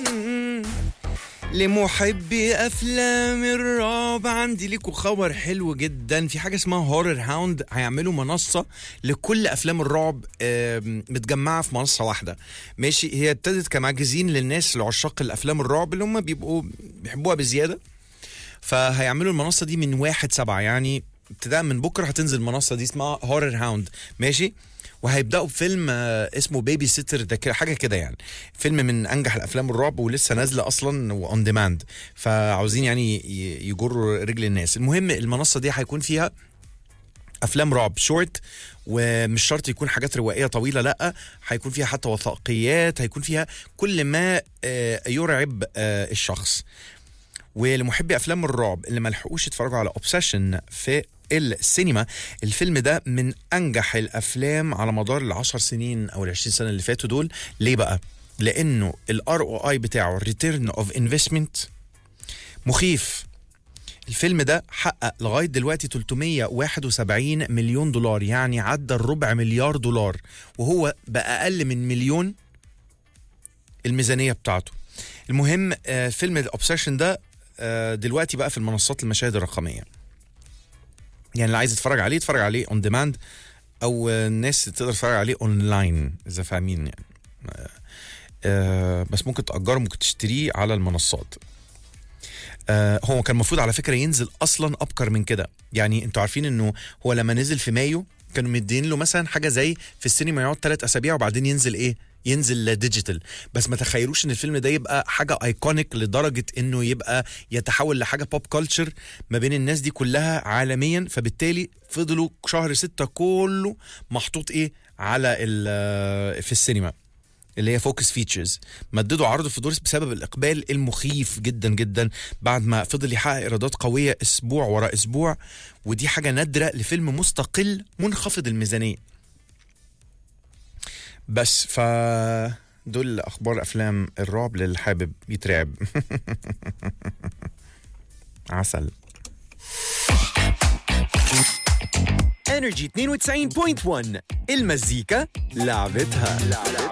لمحبي افلام الرعب عندي ليكوا خبر حلو جدا في حاجه اسمها هورر هاوند هيعملوا منصه لكل افلام الرعب آم، متجمعه في منصه واحده ماشي هي ابتدت كماجزين للناس لعشاق الافلام الرعب اللي هم بيبقوا بيحبوها بزياده فهيعملوا المنصه دي من واحد سبعة يعني ابتداء من بكره هتنزل المنصه دي اسمها هورر هاوند ماشي وهيبداوا بفيلم آه، اسمه بيبي سيتر ده كده- حاجه كده يعني فيلم من انجح الافلام الرعب ولسه نازله اصلا واون ديماند فعاوزين يعني ي- يجروا رجل الناس المهم المنصه دي هيكون فيها افلام رعب شورت ومش شرط يكون حاجات روائيه طويله لا هيكون فيها حتى وثائقيات هيكون فيها كل ما آه، يرعب آه، الشخص ولمحبي افلام الرعب اللي ما لحقوش يتفرجوا على اوبسيشن في السينما الفيلم ده من انجح الافلام على مدار العشر سنين او العشرين سنه اللي فاتوا دول ليه بقى لانه الار او اي بتاعه الريتيرن اوف انفستمنت مخيف الفيلم ده حقق لغايه دلوقتي 371 مليون دولار يعني عدى الربع مليار دولار وهو باقل من مليون الميزانيه بتاعته المهم آه، فيلم الاوبسيشن ده آه، دلوقتي بقى في المنصات المشاهد الرقميه يعني اللي عايز يتفرج عليه يتفرج عليه اون ديماند او آه، الناس تقدر تتفرج عليه اونلاين اذا فاهمين يعني آه، آه، بس ممكن تأجره ممكن تشتريه على المنصات آه، هو كان المفروض على فكره ينزل اصلا ابكر من كده يعني انتوا عارفين انه هو لما نزل في مايو كانوا مدين له مثلا حاجه زي في السينما يقعد ثلاث اسابيع وبعدين ينزل ايه ينزل ديجيتال بس ما تخيلوش ان الفيلم ده يبقى حاجه ايكونيك لدرجه انه يبقى يتحول لحاجه بوب كلتشر ما بين الناس دي كلها عالميا فبالتالي فضلوا شهر ستة كله محطوط ايه على ال- في السينما اللي هي فوكس فيتشرز مددوا عرضه في دورس بسبب الاقبال المخيف جدا جدا بعد ما فضل يحقق ايرادات قويه اسبوع ورا اسبوع ودي حاجه نادره لفيلم مستقل منخفض الميزانيه بس ف دول اخبار افلام الرعب للي حابب يترعب عسل انرجي 92.1 المزيكا لعبتها